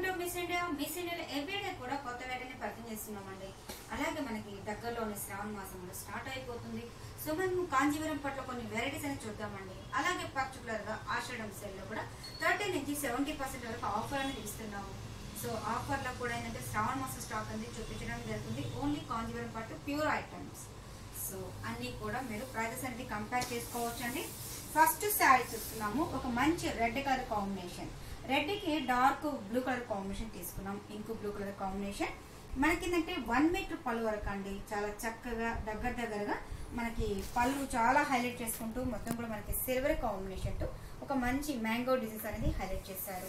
to Miss India Miss ఇండియాలో everyday కూడా కొత్త వెరైటీని పరిచయం చేస్తున్నామండి అలాగే మనకి దగ్గరలోని శ్రావణ మాసంలో స్టార్ట్ అయిపోతుంది సో మనము కాంజీవరం పట్ల కొన్ని వెరైటీస్ అని చూద్దామండి అలాగే పర్టికులర్ గా ఆషాఢం సేల్ లో కూడా థర్టీ నుంచి సెవెంటీ పర్సెంట్ వరకు ఆఫర్ అనేది ఇస్తున్నాము సో ఆఫర్ లో కూడా ఏంటంటే శ్రావణ మాసం స్టాక్ అనేది చూపించడం జరుగుతుంది ఓన్లీ కాంజీవరం పట్టు ప్యూర్ ఐటమ్స్ సో అన్ని కూడా మీరు ప్రైజెస్ అనేది కంపేర్ చేసుకోవచ్చండి ఫస్ట్ శారీ చూస్తున్నాము ఒక మంచి రెడ్ కలర్ కాంబినేషన్ రెడ్ కి డార్క్ బ్లూ కలర్ కాంబినేషన్ తీసుకున్నాం ఇంక్ బ్లూ కలర్ కాంబినేషన్ మనకి ఏంటంటే వన్ మీటర్ పళ్ళు వరకు అండి చాలా చక్కగా దగ్గర దగ్గరగా మనకి పళ్ళు చాలా హైలైట్ చేసుకుంటూ మొత్తం కూడా మనకి సిల్వర్ కాంబినేషన్ తో ఒక మంచి మ్యాంగో డిజైన్స్ అనేది హైలైట్ చేశారు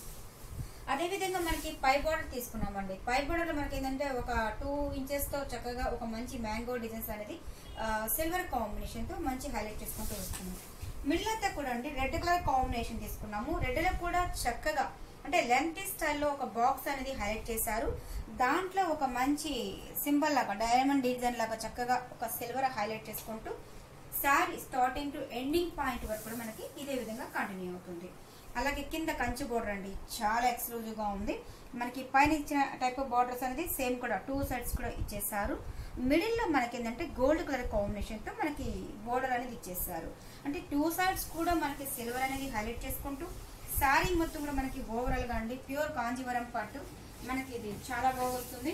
అదే విధంగా మనకి పై బోర్డర్ తీసుకున్నామండి పై బోర్డర్ లో మనకి ఏంటంటే ఒక టూ ఇంచెస్ తో చక్కగా ఒక మంచి మ్యాంగో డిజైన్స్ అనేది సిల్వర్ కాంబినేషన్ తో మంచి హైలైట్ చేసుకుంటూ వస్తుంది మిడిల్ అంతా కూడా అండి రెడ్ కలర్ కాంబినేషన్ తీసుకున్నాము రెడ్ లో కూడా చక్కగా అంటే లెంత్ స్టైల్లో ఒక బాక్స్ అనేది హైలైట్ చేశారు దాంట్లో ఒక మంచి సింబల్ లాగా డైమండ్ డిజైన్ లాగా చక్కగా ఒక సిల్వర్ హైలైట్ చేసుకుంటూ sari starting to ending point వరకు కూడా మనకి ఇదే విధంగా కంటిన్యూ అవుతుంది అలాగే కింద కంచి బోర్డర్ అండి చాలా ఎక్స్క్లూజివ్ గా ఉంది మనకి పైన ఇచ్చిన టైప్ ఆఫ్ బార్డర్స్ అనేది సేమ్ కూడా టూ సైడ్స్ కూడా ఇచ్చేసారు మిడిల్ లో మనకి ఏంటంటే గోల్డ్ కలర్ కాంబినేషన్ తో మనకి బోర్డర్ అనేది ఇచ్చేసారు అంటే టూ సైడ్స్ కూడా మనకి సిల్వర్ అనేది హైలైట్ చేసుకుంటూ శారీ మొత్తం కూడా మనకి ఓవరాల్ గా అండి ప్యూర్ కాంజీవరం పట్టు మనకి ఇది చాలా బాగుంటుంది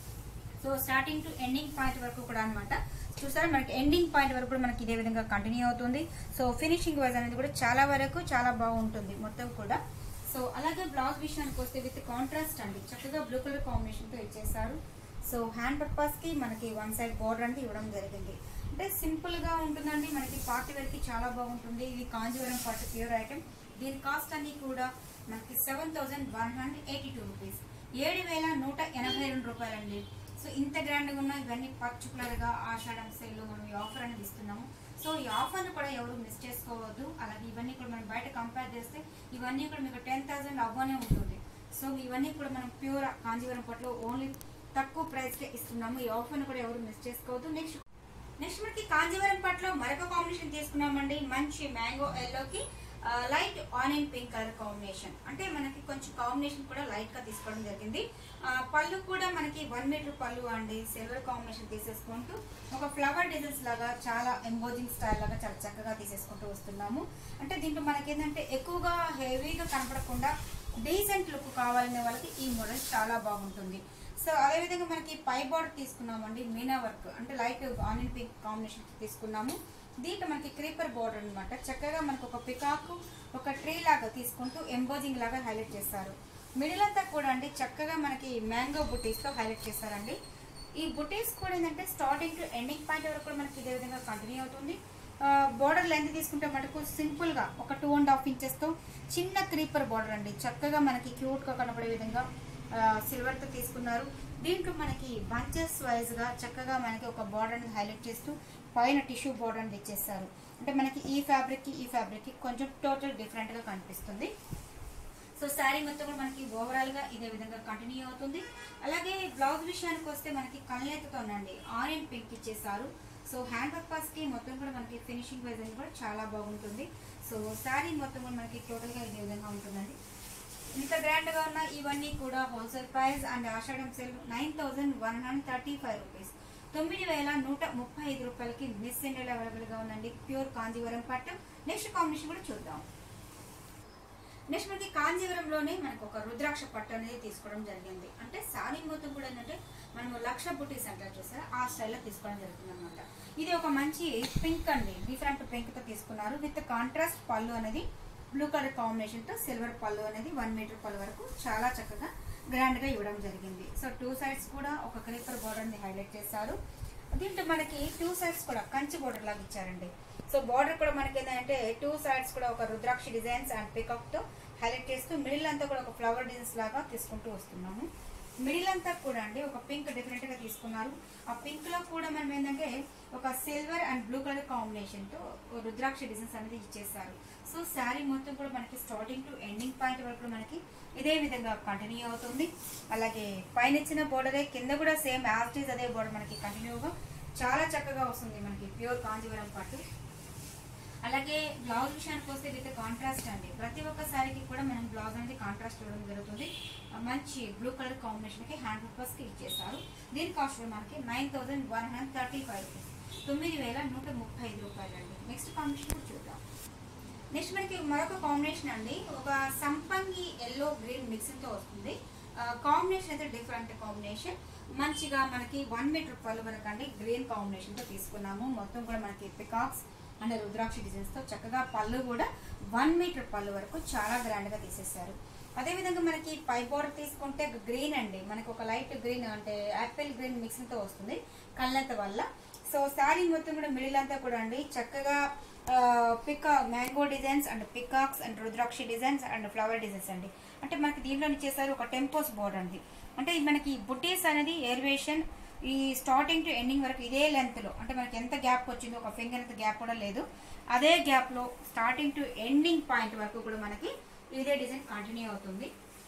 so starting to ending point వరకు కూడా అన్నమాట చూసారా మనకి ఎండింగ్ పాయింట్ వరకు కూడా మనకి ఇదే విధంగా కంటిన్యూ అవుతుంది సో ఫినిషింగ్ వైజ్ అనేది కూడా చాలా వరకు చాలా బాగుంటుంది మొత్తం కూడా సో అలాగే బ్లౌజ్ విషయానికి వస్తే విత్ కాంట్రాస్ట్ అండి చక్కగా బ్లూ కలర్ కాంబినేషన్ తో ఇచ్చేసారు సో హ్యాండ్ పర్పస్ కి మనకి వన్ సైడ్ బోర్డర్ అనేది ఇవ్వడం జరిగింది అంటే సింపుల్ గా ఉంటుందండి మనకి పార్టీ వేర్ కి చాలా బాగుంటుంది ఇది కాంజీవరం పట్టు ప్యూర్ ఐటమ్ దీని కాస్ట్ అన్ని కూడా మనకి seven thousand one hundred eighty two rupees ఏడు వేల నూట ఎనభై రెండు రూపాయలండి సో ఇంత గ్రాండ్గా ఉన్న ఇవన్నీ పర్టికులర్ గా ఆషాఢం సేల్లో మనం ఈ ఆఫర్ అనేది ఇస్తున్నాము సో ఈ ఆఫర్ కూడా ఎవరు మిస్ చేసుకోవద్దు అలాగే ఇవన్నీ కూడా మనం బయట కంపేర్ చేస్తే ఇవన్నీ కూడా మీకు టెన్ థౌసండ్ అవ్వనే ఉంటుంది సో ఇవన్నీ కూడా మనం ప్యూర్ కాంజీవరం పట్ల ఓన్లీ తక్కువ ప్రైస్ కే ఇస్తున్నాము ఈ ఆఫర్ కూడా ఎవరు మిస్ చేసుకోవద్దు నెక్స్ట్ నెక్స్ట్ మనకి కాంజీవరం పట్ల మరొక కాంబినేషన్ తీసుకున్నామండి మంచి మ్యాంగో ఎల్లోకి light onion pink colour combination అంటే మనకి కొంచెం కాంబినేషన్ కూడా లైట్ గా తీసుకోవడం జరిగింది ఆ, పళ్ళు కూడా మనకి వన్ మీటర్ పళ్ళు అండి సిల్వర్ కాంబినేషన్ తీసేసుకుంటూ ఒక ఫ్లవర్ డిజైన్స్ లాగా చాలా ఎంబోజింగ్ స్టైల్ లాగా చాలా చక్కగా తీసేసుకుంటూ వస్తున్నాము అంటే దీంట్లో మనకి ఏంటంటే ఎక్కువగా హెవీగా కనపడకుండా డీసెంట్ లుక్ కావాలనే వాళ్ళకి ఈ మోడల్ చాలా బాగుంటుంది సో అదే విధంగా మనకి పై బార్డర్ తీసుకున్నామండి మీనా వర్క్ అంటే లైట్ ఆనియన్ పింక్ కాంబినేషన్ తీసుకున్నాము దీంట్లో మనకి క్రీపర్ బోర్డర్ అన్నమాట చక్కగా మనకు ఒక పికాక్ ఒక ట్రీ లాగా తీసుకుంటూ ఎంబోజింగ్ లాగా హైలైట్ చేస్తారు మిడిల్ అంతా కూడా అండి చక్కగా మనకి మ్యాంగో బుటీస్ తో హైలైట్ చేశారండి ఈ బుటీస్ కూడా ఏంటంటే స్టార్టింగ్ టు ఎండింగ్ పాయింట్ వరకు కూడా మనకి ఇదే విధంగా కంటిన్యూ అవుతుంది బోర్డర్ లెంత్ తీసుకుంటే మనకు సింపుల్ గా ఒక టూ అండ్ హాఫ్ ఇంచెస్ తో చిన్న క్రీపర్ బోర్డర్ అండి చక్కగా మనకి క్యూట్ గా కనబడే విధంగా సిల్వర్ తో తీసుకున్నారు దీంట్లో మనకి బంచెస్ వైజ్ గా చక్కగా మనకి ఒక బార్డర్ అనేది హైలైట్ చేస్తూ పైన టిష్యూ బార్డర్ అనేది ఇచ్చేస్తారు అంటే మనకి ఈ ఫ్యాబ్రిక్ కి ఈ ఫ్యాబ్రిక్ కి కొంచెం టోటల్ డిఫరెంట్ గా కనిపిస్తుంది సో శారీ మొత్తం కూడా మనకి ఓవరాల్ గా ఇదే విధంగా కంటిన్యూ అవుతుంది అలాగే బ్లౌజ్ విషయానికి వస్తే మనకి కళ్ళెత్తతోనండి ఆరెంజ్ పింక్ ఇచ్చేసారు సో హ్యాండ్ పర్పస్ కి మొత్తం కూడా మనకి ఫినిషింగ్ వైజ్ అనేది కూడా చాలా బాగుంటుంది సో శారీ మొత్తం కూడా మనకి టోటల్ గా ఇదే విధంగా ఉంటుందండి ఇంత గ్రాండ్ గా ఉన్న ఇవన్నీ కూడా wholesale price and Ashadham sale nine thousand one hundred thirty five rupees తొమ్మిది వేల నూట ముప్పై ఐదు రూపాయలకి మిస్ ఇండియాలో అవైలబుల్ గా ఉందండి ప్యూర్ కాంజీవరం పట్టు నెక్స్ట్ కాంబినేషన్ కూడా చూద్దాం నెక్స్ట్ మనకి కాంజీవరంలోనే మనకు ఒక రుద్రాక్ష పట్టు అనేది తీసుకోవడం జరిగింది అంటే సారీ మొత్తం కూడా ఏంటంటే మనము లక్ష బుటీస్ అంటారు చూసారా ఆ స్టైల్లో తీసుకోవడం జరుగుతుంది అనమాట ఇది ఒక మంచి పింక్ అండి డిఫరెంట్ పింక్ తో తీసుకున్నారు విత్ కాంట్రాస్ట్ పళ్ళు అనేది బ్లూ కలర్ కాంబినేషన్ తో సిల్వర్ పళ్ళు అనేది వన్ మీటర్ పళ్ళు వరకు చాలా చక్కగా గ్రాండ్ గా ఇవ్వడం జరిగింది సో టూ సైడ్స్ కూడా ఒక క్రీపర్ బోర్డర్ ని హైలైట్ చేశారు దీంట్లో మనకి టూ సైడ్స్ కూడా కంచి బోర్డర్ లాగా ఇచ్చారండి సో బార్డర్ కూడా మనకి ఏంటంటే టూ సైడ్స్ కూడా ఒక రుద్రాక్ష డిజైన్స్ అండ్ పికప్ తో హైలైట్ చేస్తూ మిడిల్ అంతా కూడా ఒక ఫ్లవర్ డిజైన్స్ లాగా తీసుకుంటూ వస్తున్నాము మిడిల్ అంతా కూడా అండి ఒక పింక్ డిఫరెంట్ గా తీసుకున్నారు ఆ పింక్ లో కూడా మనం ఏంటంటే ఒక silver and blue colour combination తో రుద్రాక్ష డిజైన్స్ అనేది ఇచ్చేసారు సో శారీ మొత్తం కూడా మనకి స్టార్టింగ్ టు ఎండింగ్ పాయింట్ వరకు మనకి ఇదే విధంగా కంటిన్యూ అవుతుంది అలాగే పైన ఇచ్చిన బోర్డరే కింద కూడా సేమ్ యాస్టీస్ అదే బోర్డర్ మనకి కంటిన్యూగా చాలా చక్కగా వస్తుంది మనకి ప్యూర్ కాంజీవరం పట్టు అలాగే బ్లౌజ్ విషయానికి వస్తే విత్ కాంట్రాస్ట్ అండి ప్రతి ఒక్క శారీకి కూడా మనం బ్లౌజ్ అనేది కాంట్రాస్ట్ ఇవ్వడం జరుగుతుంది ఆ, మంచి బ్లూ కలర్ కాంబినేషన్ కి హ్యాండ్ పర్పస్ కి ఇచ్చేసారు దీని కాస్ట్ కూడా మనకి nine thousand one hundred thirty five rupees తొమ్మిది వేల నూట ముప్పై ఐదు రూపాయలు అండి నెక్స్ట్ కాంబినేషన్ కూడా చూద్దాం నెక్స్ట్ మనకి మరొక కాంబినేషన్ అండి ఒక సంపంగి ఎల్లో గ్రీన్ మిక్సింగ్ తో వస్తుంది కాంబినేషన్ అయితే డిఫరెంట్ కాంబినేషన్ మంచిగా మనకి వన్ మీటర్ పళ్ళు వరకు అండి గ్రీన్ కాంబినేషన్ తో తీసుకున్నాము మొత్తం కూడా మనకి పికాక్స్ అండ్ రుద్రాక్ష డిజైన్స్ తో చక్కగా పళ్ళు కూడా వన్ మీటర్ పళ్ళు వరకు చాలా గ్రాండ్ గా తీసేశారు అదే విధంగా మనకి పై బోర్డర్ తీసుకుంటే గ్రీన్ అండి మనకి ఒక లైట్ గ్రీన్ అంటే యాపిల్ గ్రీన్ మిక్సింగ్ తో వస్తుంది కళ్ళంత వల్ల సో శారీ మొత్తం కూడా మిడిల్ అంతా కూడా అండి చక్కగా పికా mango designs and peacocks and rudraksha designs and flower designs అండి అంటే మనకి దీంట్లో ఇచ్చేసారు ఒక టెంపోస్ బోర్డర్ అండి అంటే ఇది మనకి బుటీస్ అనేది ఎయిర్వేషన్ ఈ స్టార్టింగ్ టు ఎండింగ్ వరకు ఇదే లెంత్ లో అంటే మనకి ఎంత గ్యాప్ వచ్చిందో ఒక ఫింగర్ అంత గ్యాప్ కూడా లేదు అదే గ్యాప్ లో స్టార్టింగ్ టు ఎండింగ్ పాయింట్ వరకు కూడా మనకి ఇదే డిజైన్ కంటిన్యూ అవుతుంది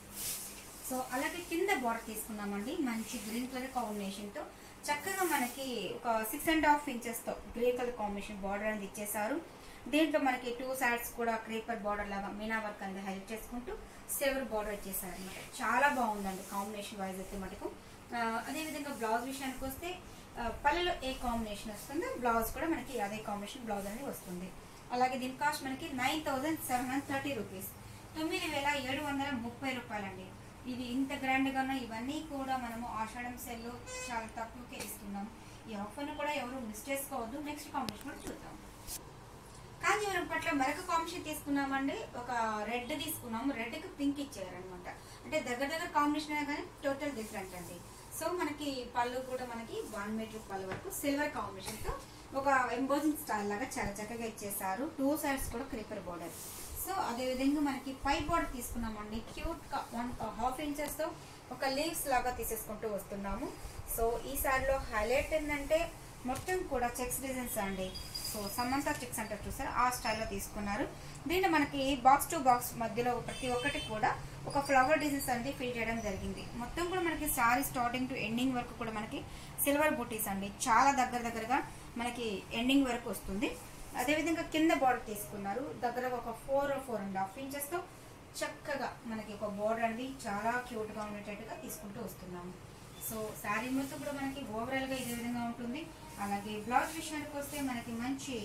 సో అలాగే కింద బార్డర్ తీసుకున్నామండి మంచి గ్రీన్ కలర్ కాంబినేషన్ తో చక్కగా మనకి ఒక సిక్స్ అండ్ హాఫ్ ఇంచెస్ తో గ్రే కలర్ కాంబినేషన్ బార్డర్ అనేది ఇచ్చేసారు దీంట్లో మనకి టూ సైడ్స్ కూడా క్రీపర్ బార్డర్ లాగా మీనా వర్క్ అనేది హైలైట్ చేసుకుంటూ సిల్వర్ బార్డర్ ఇచ్చేసారు అనమాట చాలా బాగుందండి కాంబినేషన్ వైజ్ అయితే మటుకు ఆ, అదేవిధంగా బ్లౌజ్ విషయానికి వస్తే ఆ, పళ్ళలో ఏ కాంబినేషన్ వస్తుందో బ్లౌజ్ కూడా మనకి అదే కాంబినేషన్ బ్లౌజ్ అనేది వస్తుంది అలాగే దీని కాస్ట్ మనకి nine thousand seven hundred thirty rupees తొమ్మిది వేల ఏడు వందల ముప్పై రూపాయలండి ఇది ఇంత గ్రాండ్ గా ఉన్న ఇవన్నీ కూడా మనము ఆషాఢం సెల్ చాలా తక్కువకే ఇస్తున్నాం ఈ ఆఫర్ కూడా ఎవరు మిస్ చేసుకోవద్దు నెక్స్ట్ కాంబినేషన్ కూడా చూద్దాం కాంజీవరం పట్ల మరొక కాంబినేషన్ తీసుకున్నామండి ఒక రెడ్ తీసుకున్నాము రెడ్ కి పింక్ ఇచ్చారనమాట అంటే దగ్గర దగ్గర కాంబినేషన్ అయినా కానీ టోటల్ డిఫరెంట్ అండి సో మనకి పళ్ళు కూడా మనకి వన్ మీటర్ పళ్ళు వరకు సిల్వర్ కాంబినేషన్ తో ఒక ఎంబోజింగ్ స్టైల్ లాగా చాలా చక్కగా ఇచ్చేసారు టూ సైడ్స్ కూడా క్రీపర్ బోర్డర్ సో అదే విధంగా మనకి పై బోర్డర్ తీసుకున్నామండి క్యూట్ గా వన్ హాఫ్ ఇంచెస్ తో ఒక లీవ్స్ లాగా తీసేసుకుంటూ వస్తున్నాము సో ఈ సారీలో హైలైట్ ఏంటంటే మొత్తం కూడా చెక్స్ డిజైన్స్ అండి సో సమంత చెక్స్ అంటారు చూసారు ఆ స్టైల్లో తీసుకున్నారు దీంట్లో మనకి బాక్స్ టు బాక్స్ మధ్యలో ప్రతి ఒక్కటి కూడా ఒక ఫ్లవర్ డిజైన్స్ అనేది ఫిల్ చేయడం జరిగింది మొత్తం కూడా మనకి సారీ స్టార్టింగ్ టు ఎండింగ్ వరకు కూడా మనకి సిల్వర్ బూటీస్ అండి చాలా దగ్గర దగ్గరగా మనకి ఎండింగ్ వరకు వస్తుంది అదేవిధంగా కింద బార్డర్ తీసుకున్నారు దగ్గర ఒక four four and half inches తో చక్కగా మనకి ఒక బోర్డర్ అనేది చాలా క్యూట్ గా ఉండేటట్టుగా తీసుకుంటూ వస్తున్నాము సో శారీ మొత్తం కూడా మనకి ఓవరాల్ గా ఇదే విధంగా ఉంటుంది అలాగే బ్లౌజ్ విషయానికి వస్తే మనకి మంచి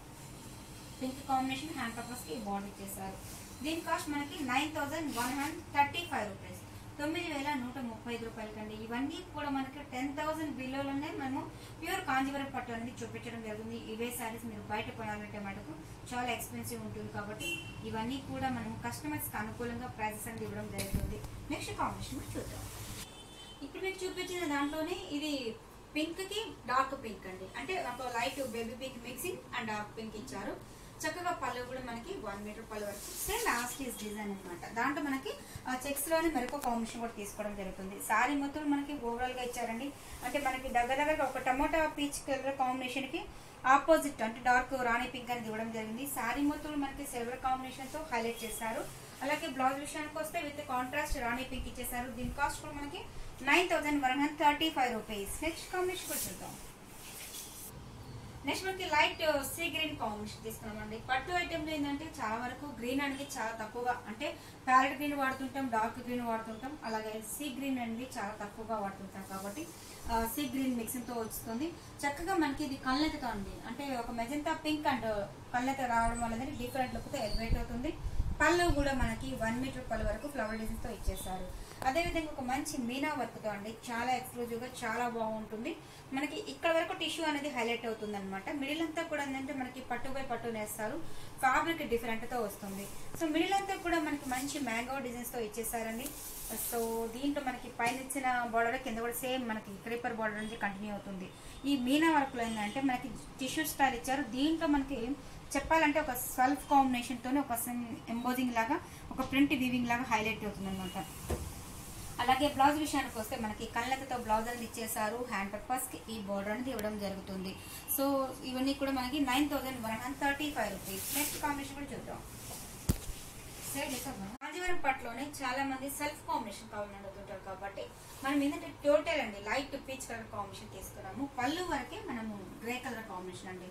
పింక్ కాంబినేషన్ హ్యాండ్ పర్పస్ కి బార్డర్ ఇచ్చేసారు దీని కాస్ట్ మనకి nine thousand one hundred thirty five rupees తొమ్మిది వేల నూట ముప్పై ఐదు రూపాయలకండి ఇవన్నీ కూడా మనకి టెన్ థౌసండ్ బిలోలోనే మనము ప్యూర్ కాంజీవరం పట్టు అనేది చూపించడం జరుగుతుంది ఇవే సారీస్ మీరు బయట కొనాలంటే మటుకు చాలా ఎక్స్పెన్సివ్ ఉంటుంది కాబట్టి ఇవన్నీ కూడా మనం కస్టమర్స్ కి అనుకూలంగా ప్రైజెస్ అనేది ఇవ్వడం జరుగుతుంది నెక్స్ట్ కాంబినేషన్ కూడా చూద్దాం ఇప్పుడు మీకు చూపించిన దాంట్లోనే ఇది పింక్ కి డార్క్ పింక్ అండి అంటే ఒక light baby pink mixing and dark pink ఇచ్చారు చక్కగా పళ్ళు కూడా మనకి వన్ మీటర్ పళ్ళు వరకు సేమ్ లాస్ట్ ఈస్ డిజైన్ అనమాట దాంట్లో మనకి చెక్స్ లోనే మరొక కాంబినేషన్ కూడా తీసుకోవడం జరుగుతుంది సారీ మొత్తం మనకి ఓవరాల్ గా ఇచ్చారండి అంటే మనకి దగ్గర దగ్గర ఒక టమోటా పీచ్ కలర్ కాంబినేషన్ కి ఆపోజిట్ అంటే డార్క్ రాణి పింక్ అనేది ఇవ్వడం జరిగింది సారీ మొత్తం మనకి సిల్వర్ కాంబినేషన్ తో హైలైట్ చేశారు అలాగే బ్లౌజ్ విషయానికి వస్తే విత్ కాంట్రాస్ట్ రాణి పింక్ ఇచ్చేసారు దీని కాస్ట్ కూడా మనకి nine thousand one hundred thirty five rupees next combination కూడా చూద్దాం నెక్స్ట్ మనకి లైట్ సీ గ్రీన్ కాంబినేషన్ తీసుకున్నామండి పట్టు ఐటెంలో ఏంటంటే చాలా వరకు గ్రీన్ అనేది చాలా తక్కువగా అంటే ప్యారెట్ గ్రీన్ వాడుతుంటాం డార్క్ గ్రీన్ వాడుతుంటాం అలాగే సీ గ్రీన్ అనేది చాలా తక్కువగా వాడుతుంటాం కాబట్టి సీ గ్రీన్ మిక్సింగ్ తో వస్తుంది చక్కగా మనకి ఇది కళ్ళెతతో ఉంది అంటే ఒక మెజంతా పింక్ అండ్ కళ్ళెత రావడం వల్ల డిఫరెంట్ లుక్ తో ఎలివేట్ అవుతుంది పళ్ళు కూడా మనకి వన్ మీటర్ పళ్ళు వరకు ఫ్లవర్ డిజైన్ తో ఇచ్చేసారు అదేవిధంగా ఒక మంచి మీనా వర్క్ తో అండి చాలా ఎక్స్క్లూజివ్ గా చాలా బాగుంటుంది మనకి ఇక్కడ వరకు టిష్యూ అనేది హైలైట్ అవుతుంది అనమాట మిడిల్ అంతా కూడా ఏంటంటే మనకి పట్టుపై పట్టు నేస్తారు ఫ్యాబ్రిక్ డిఫరెంట్ తో వస్తుంది సో మిడిల్ అంతా కూడా మనకి మంచి మ్యాంగో డిజైన్స్ తో ఇచ్చేసారండి సో దీంట్లో మనకి పైన ఇచ్చిన బార్డర్ కింద కూడా సేమ్ మనకి క్రీపర్ బార్డర్ అనేది కంటిన్యూ అవుతుంది ఈ మీనా వర్క్ లో ఏంటంటే మనకి టిష్యూ స్టైల్ ఇచ్చారు దీంట్లో మనకి చెప్పాలంటే ఒక సెల్ఫ్ కాంబినేషన్ తోనే ఒక ఎంబోజింగ్ లాగా ఒక ప్రింట్ వీవింగ్ లాగా హైలైట్ అవుతుంది అనమాట అలాగే బ్లౌజ్ విషయానికి వస్తే మనకి కళ్ళతో బ్లౌజ్ అనేది ఇచ్చేసారు హ్యాండ్ పర్పస్ కి ఈ బోర్డర్ అనేది ఇవ్వడం జరుగుతుంది సో ఇవన్నీ కూడా మనకి nine thousand one hundred thirty five rupees next combination కూడా చూద్దాం కాంజీవరం పట్టులోనే చాలా మంది సెల్ఫ్ కాంబినేషన్ కావాలని అడుగుతుంటారు కాబట్టి మనం ఏంటంటే టోటల్ అండి లైట్ పీచ్ కలర్ కాంబినేషన్ తీసుకున్నాము పళ్ళు వరకే మనము గ్రే కలర్ కాంబినేషన్ అండి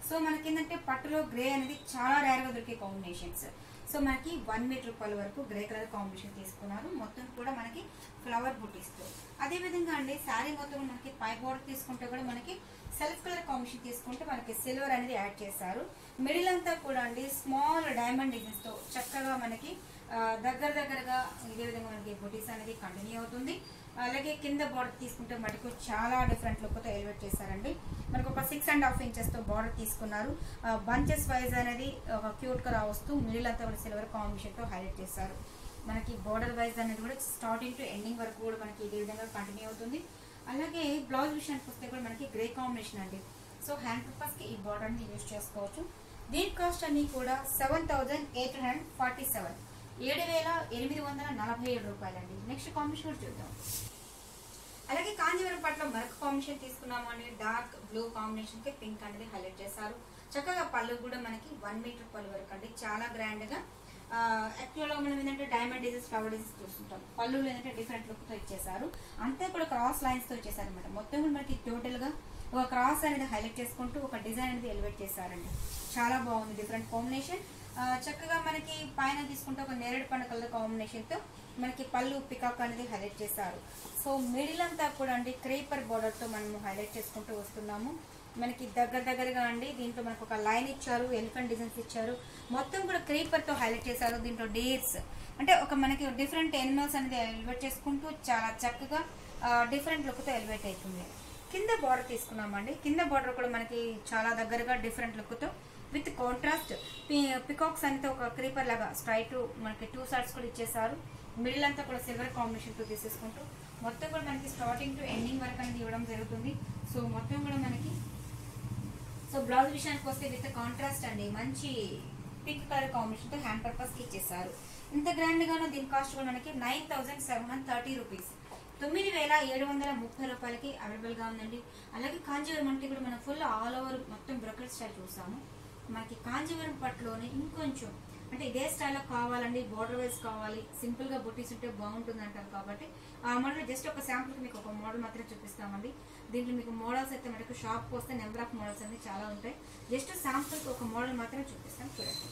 సో మనకి ఏంటంటే పట్టులో గ్రే అనేది చాలా రేర్ గా దొరికే కాంబినేషన్స్ సో మనకి వన్ మీటర్ రూపాయల వరకు గ్రే కలర్ కాంబినేషన్ తీసుకున్నారు మొత్తం కూడా మనకి ఫ్లవర్ బుటీస్తో అదే విధంగా అండి శారీ మొత్తం మనకి పై బోర్డర్ తీసుకుంటే కూడా మనకి సెల్ఫ్ కలర్ కాంబినేషన్ తీసుకుంటే మనకి సిల్వర్ అనేది యాడ్ చేశారు మిడిల్ అంతా కూడా అండి స్మాల్ డైమండ్ డిజైన్స్ తో చక్కగా మనకి ఆ, దగ్గర దగ్గరగా ఇదే విధంగా మనకి బుటీస్ అనేది కంటిన్యూ అవుతుంది అలాగే కింద బార్డర్ తీసుకుంటే మటుకు చాలా డిఫరెంట్ లుక్ తో ఎలివేట్ చేశారండి మనకు ఒక సిక్స్ అండ్ హాఫ్ ఇంచెస్ తో బార్డర్ తీసుకున్నారు బంచెస్ వైజ్ అనేది ఒక క్యూట్ గా వస్తూ మిడిల్ అంతా కూడా సిల్వర్ కాంబినేషన్ తో హైలైట్ చేశారు మనకి బార్డర్ వైజ్ అనేది కూడా స్టార్టింగ్ టు ఎండింగ్ వరకు కూడా మనకి ఇదే విధంగా కంటిన్యూ అవుతుంది అలాగే బ్లౌజ్ విషయానికి వస్తే కూడా మనకి గ్రే కాంబినేషన్ అండి సో హ్యాండ్ పర్పస్ కి ఈ బార్డర్ ని యూజ్ చేసుకోవచ్చు దీని కాస్ట్ అన్ని కూడా seven thousand eight hundred forty seven ఏడు వేల ఎనిమిది వందల నలభై ఏడు రూపాయలండి నెక్స్ట్ కాంబినేషన్ కూడా చూద్దాం అలాగే కాంజీవరం పట్ల మరొక కాంబినేషన్ తీసుకున్నాము అని డార్క్ బ్లూ కాంబినేషన్ కి పింక్ అనేది హైలైట్ చేశారు చక్కగా పళ్ళు కూడా మనకి వన్ మీటర్ పళ్ళు వరకు అండి చాలా గ్రాండ్ గా యాక్చువల్ గా మనం ఏంటంటే డైమండ్ డిజైన్స్ ఫ్లవర్ డిజైన్స్ చూస్తుంటాం పళ్ళు ఏంటంటే డిఫరెంట్ లుక్ తో ఇచ్చేసారు అంతా కూడా క్రాస్ లైన్స్ తో ఇచ్చేసారు అనమాట మొత్తం కూడా మనకి టోటల్ గా ఒక క్రాస్ అనేది హైలైట్ చేసుకుంటూ ఒక డిజైన్ అనేది ఎలివేట్ చేశారండి చాలా బాగుంది డిఫరెంట్ కాంబినేషన్ చక్కగా మనకి పైన తీసుకుంటే ఒక నేరేడు పండు కలర్ కాంబినేషన్ తో మనకి పళ్ళు పికాక్ అనేది హైలైట్ చేశారు సో మిడిల్ అంతా కూడా అండి క్రీపర్ బార్డర్ తో మనము హైలైట్ చేసుకుంటూ వస్తున్నాము మనకి దగ్గర దగ్గరగా అండి దీంట్లో మనకు ఒక లైన్ ఇచ్చారు ఎలిఫెంట్ డిజైన్స్ ఇచ్చారు మొత్తం కూడా క్రీపర్ తో హైలైట్ చేశారు దీంట్లో డేర్స్ అంటే ఒక మనకి డిఫరెంట్ ఎనిమల్స్ అనేది ఎలివేట్ చేసుకుంటూ చాలా చక్కగా డిఫరెంట్ లుక్ తో ఎలివేట్ అవుతుంది కింద బార్డర్ తీసుకున్నామండి కింద బార్డర్ కూడా మనకి చాలా దగ్గరగా డిఫరెంట్ లుక్ తో విత్ కాంట్రాస్ట్ పికాక్స్ అనేది ఒక క్రీపర్ లాగా స్ట్రైట్ మనకి టూ సైడ్స్ కూడా ఇచ్చేసారు మిడిల్ అంతా కూడా సిల్వర్ కాంబినేషన్ తో తీసేసుకుంటూ మొత్తం కూడా మనకి స్టార్టింగ్ టు ఎండింగ్ వరకు అనేది ఇవ్వడం జరుగుతుంది సో మొత్తం కూడా మనకి సో బ్లౌజ్ విషయానికి వస్తే విత్ కాంట్రాస్ట్ అండి మంచి పింక్ కలర్ కాంబినేషన్ తో హ్యాండ్ పర్పస్ కి ఇచ్చేసారు ఇంత గ్రాండ్ గాను దీని కాస్ట్ కూడా మనకి nine thousand seven hundred thirty rupees తొమ్మిది వేల ఏడు వందల ముప్పై రూపాయలకి అవైలబుల్ గా ఉందండి అలాగే కాంజీవరం అంటే కూడా మనం ఫుల్ ఆల్ ఓవర్ మొత్తం బ్రొకెట్ స్టైల్ చూసాము మనకి కాంజీవరం పట్టులోనే ఇంకొంచెం అంటే ఇదే స్టైల్లో కావాలండి బోర్డర్ వైజ్ కావాలి సింపుల్ గా బుటీస్ ఉంటే బాగుంటుంది అంటారు కాబట్టి ఆ మోడల్ జస్ట్ ఒక శాంపుల్ మీకు ఒక మోడల్ మాత్రమే చూపిస్తామండి దీంట్లో మీకు మోడల్స్ అయితే మనకు షాప్కి వస్తే నెంబర్ ఆఫ్ మోడల్స్ అన్ని చాలా ఉంటాయి జస్ట్ శాంపుల్ ఒక మోడల్ మాత్రమే చూపిస్తాం చూడండి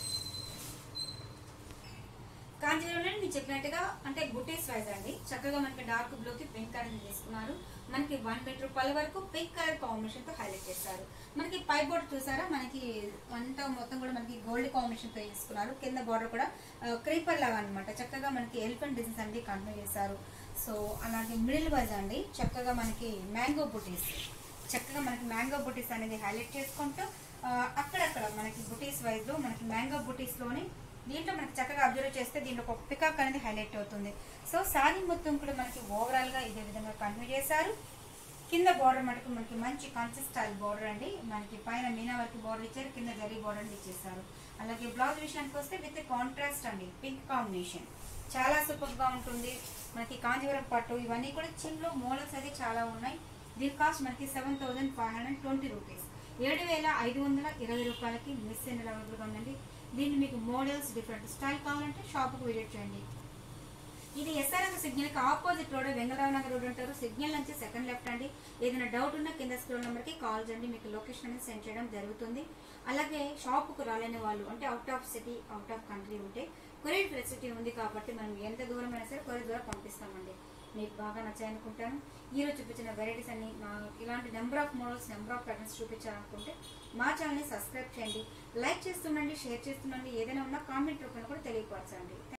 కాంజీవరంలో మీరు చెప్పినట్టుగా అంటే బుటీస్ వైజ్ అండి చక్కగా మనకి డార్క్ బ్లూ కి పింక్ అనేది తీసుకున్నారు మనకి వన్ మీటర్ రూపాయల వరకు పింక్ కలర్ కాంబినేషన్ తో హైలైట్ చేస్తారు మనకి పై బోర్డర్ చూసారా మనకి అంతా మొత్తం కూడా మనకి గోల్డ్ కాంబినేషన్ తో తీసుకున్నారు కింద బార్డర్ కూడా క్రీపర్ లాగా అన్నమాట చక్కగా మనకి ఎలిఫెంట్ డిజైన్స్ అనేది కంటిన్యూ చేశారు సో అలాగే మిడిల్ వైజ్ అండి చక్కగా మనకి మ్యాంగో బుటీస్ చక్కగా మనకి మ్యాంగో బుటీస్ అనేది హైలైట్ చేసుకుంటూ ఆ, అక్కడక్కడ మనకి బుటీస్ వైజ్ లో మనకి మ్యాంగో బుటీస్ లోని దీంట్లో మనకి చక్కగా అబ్జర్వ్ చేస్తే దీంట్లో ఒక పికాక్ అనేది హైలైట్ అవుతుంది సో సారీ మొత్తం కూడా మనకి ఓవరాల్ గా ఇదే విధంగా కంటిన్యూ చేశారు కింద బార్డర్ మటుకు మనకి మంచి కాన్సెప్ట్ స్టైల్ బార్డర్ అండి మనకి పైన మీనా వరకు బార్డర్ ఇచ్చారు కింద జరీ బార్డర్ ఇచ్చేసారు అలాగే బ్లౌజ్ విషయానికి వస్తే విత్ కాంట్రాస్ట్ అండి పింక్ కాంబినేషన్ చాలా సూపర్ గా ఉంటుంది మనకి కాంజీవరం పట్టు ఇవన్నీ కూడా చిన్లో మోడల్స్ అయితే చాలా ఉన్నాయి దీని కాస్ట్ మనకి seven thousand five hundred twenty rupees ఏడు వేల ఐదు వందల ఇరవై రూపాయలకి మిస్ అయిన అవైలబుల్గా ఉందండి దీన్ని మీకు మోడల్స్ డిఫరెంట్ స్టైల్ కావాలంటే షాప్కి విజిట్ చేయండి ఇది ఎస్ఆర్ఎస్ సిగ్నల్ కి opposite road Vengalrao Nagar road అంటారు సిగ్నల్ నుంచి సెకండ్ లెఫ్ట్ అండి ఏదైనా డౌట్ ఉన్నా కింద స్క్రోల్ నెంబర్ కి కాల్ చేయండి మీకు లొకేషన్ అనేది సెండ్ చేయడం జరుగుతుంది అలాగే షాప్ కు రాలేని వాళ్ళు అంటే out of city out of country ఉంటే కొరియర్ ఫెసిలిటీ ఉంది కాబట్టి మనం ఎంత దూరం అయినా సరే కొరియర్ ద్వారా పంపిస్తామండి మీకు బాగా నచ్చాయనుకుంటాను ఈ రోజు చూపించిన వెరైటీస్ అన్ని మా- ఇలాంటి number of models number of patterns చూపించాలనుకుంటే మా ఛానల్ని సబ్స్క్రైబ్ చేయండి లైక్ చేస్తుండండి షేర్ చేస్తుండండి ఏదైనా ఉన్నా కామెంట్ రూపంలో కూడా తెలియపరచండి